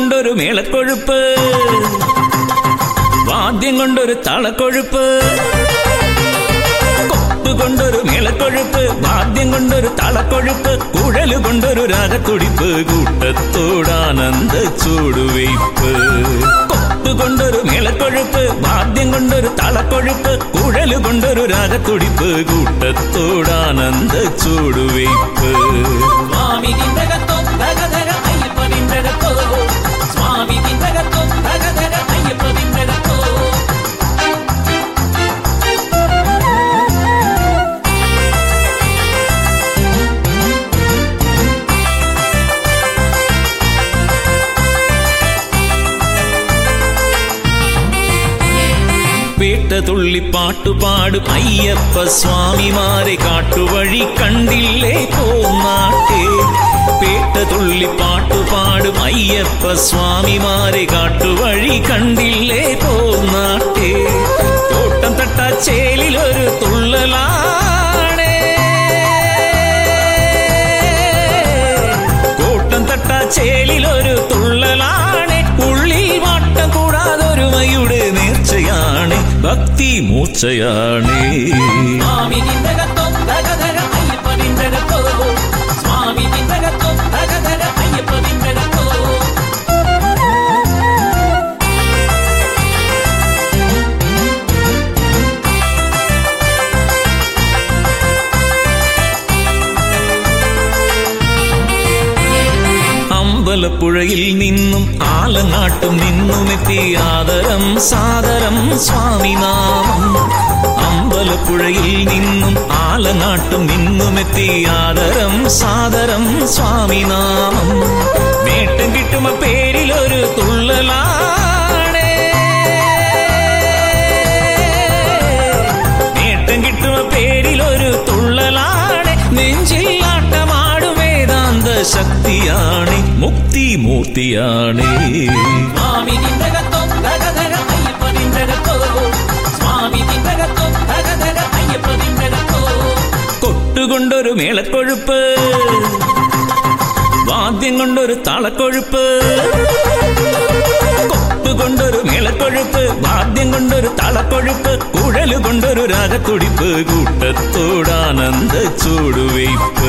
കൊണ്ടൊരു മേളക്കൊഴുപ്പ് വാദ്യം കൊണ്ടൊരു തളക്കൊഴുപ്പ് കൊപ്പ് കൊണ്ടൊരു മേളക്കൊഴുപ്പ് വാദ്യം കൊണ്ടൊരു തളക്കൊഴുപ്പ് കുഴല് കൊണ്ടൊരു രാഗത്തുടിപ്പ് കൂട്ടത്തോടാനന്ദ ചൂടുവയ്പ്പ് കൊപ്പ് കൊണ്ടൊരു മേളക്കൊഴുപ്പ് വാദ്യം കൊണ്ടൊരു തളക്കൊഴുപ്പ് കുഴല് കൊണ്ടൊരു രാഗത്തുടിപ്പ് കൂട്ടത്തോടാനന്ദ ചൂടുവയ്പ്പ് സ്വാമി നിന്തകത്തോ ധഗധഗ അയ്യപ്പ നിന്തകത്തോ സ്വാമി നിന്തകത്തോ ധഗധഗ അയ്യപ്പ നിന്തകത്തോ പേട്ട തുള്ളി പാട്ടുപാടും അയ്യപ്പ സ്വാമിമാരെ കാട്ടുവഴി കണ്ടില്ലേ പോന്നാട്ടെ പേട്ട തുള്ളി പാട്ടുപാടും അയ്യപ്പ സ്വാമിമാരെ കാട്ടുവഴി കണ്ടില്ലേ പോന്നാട്ടെ തോട്ടം തട്ടാച്ചേലിലൊരു തുള്ളലാണേ കൂട്ടം തട്ടാച്ചേലിലൊരു തുള്ളലാണ് ഉള്ളിൽ വാട്ടം കൂടാതൊരുമയുടെ നേർച്ചയാണ് ഭക്തി മൂർച്ചയാണ് സ്വാമി നിന്തകത്തോ ധഗധഗ അയ്യപ്പ നിന്തകത്തോ സ്വാമി നിന്തകത്തോ ധഗധഗ അയ്യപ്പ നിന്തകത്തോ അമ്പലപ്പുഴയിൽ നിന്നും ആലങ്ങാട്ടും നിന്നുമെത്തി ആദരം സാദരം സ്വാമിനാമം അമ്പലപ്പുഴയിൽ നിന്നും ആലങ്ങാട്ടും നിന്നുമെത്തി ആദരം സാദരം സ്വാമിനാമം നേട്ടം കിട്ടുമ പേരിലൊരു തുള്ളലാണേ നേട്ടം കിട്ടുമ പേരിലൊരു തുള്ളലാണ് നെഞ്ചിൽ ആട്ടമാടും വേദാന്ത ശക്തിയാണ് മുക്തി മൂർത്തിയാണ് സ്വാമി നിന്തകത്തോ ധഗധഗ അയ്യപ്പ നിന്തകത്തോ സ്വാമി നിന്തകത്തോ ധഗധഗ അയ്യപ്പ നിന്തകത്തോ കൊട്ടുകൊണ്ടൊരു മേളക്കൊഴുപ്പ് വാദ്യം കൊണ്ടൊരു തളക്കൊഴുപ്പ് കൊപ്പ് കൊണ്ടൊരു മേളക്കൊഴുപ്പ് വാദ്യം കൊണ്ടൊരു തളക്കൊഴുപ്പ് കുഴല് കൊണ്ടൊരു രാഗത്തുടിപ്പ് കൂട്ടത്തോടാനന്ദ ചൂടുവയ്പ്പ്